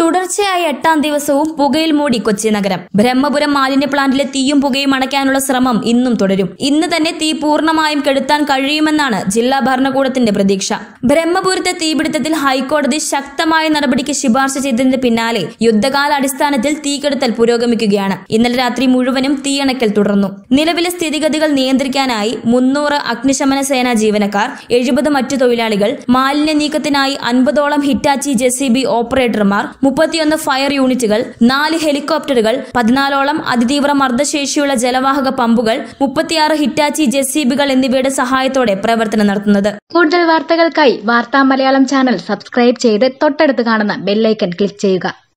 തുടർച്ചയായ എട്ടാം ദിവസവും പുകയിൽ മൂടി കൊച്ചി നഗരം ബ്രഹ്മപുരം മാലിന്യ പ്ലാന്റിലെ തീയും പുകയും അണയ്ക്കാനുള്ള ശ്രമം ഇന്നും തുടരും ഇന്ന് തന്നെ തീ പൂർണ്ണമായും കെടുത്താൻ കഴിയുമെന്നാണ് ജില്ലാ ഭരണകൂടത്തിന്റെ പ്രതീക്ഷ ബ്രഹ്മപുരത്തെ തീപിടുത്തത്തിൽ ഹൈക്കോടതി ശക്തമായ നടപടിക്ക് ശുപാർശ ചെയ്തതിന് പിന്നാലെ യുദ്ധകാല അടിസ്ഥാനത്തിൽ തീകെടുത്തൽ പുരോഗമിക്കുകയാണ് ഇന്നലെ രാത്രി മുഴുവനും തീയണക്കൽ തുടർന്നു നിലവിലെ സ്ഥിതിഗതികൾ നിയന്ത്രിക്കാനായി മുന്നൂറ് അഗ്നിശമന സേനാ ജീവനക്കാർ എഴുപത് മറ്റു തൊഴിലാളികൾ മാലിന്യ നീക്കത്തിനായി അൻപതോളം ഹിറ്റാച്ചി ജെസിബി ഓപ്പറേറ്റർമാർ മുപ്പത്തിയൊന്ന് ഫയർ യൂണിറ്റുകൾ നാല് ഹെലികോപ്റ്ററുകൾ പതിനാലോളം അതിതീവ്ര മർദ്ദശേഷിയുള്ള ജലവാഹക പമ്പുകൾ മുപ്പത്തിയാറ് ഹിറ്റാച്ചി ജെസിബികൾ എന്നിവയുടെ സഹായത്തോടെ പ്രവർത്തനം നടത്തുന്നത് കൂടുതൽ വാർത്തകൾക്കായി വാർത്താ മലയാളം ചാനൽ സബ്സ്ക്രൈബ് ചെയ്ത് തൊട്ടടുത്ത് കാണുന്ന ബെല്ലൈക്കൺ ക്ലിക്ക് ചെയ്യുക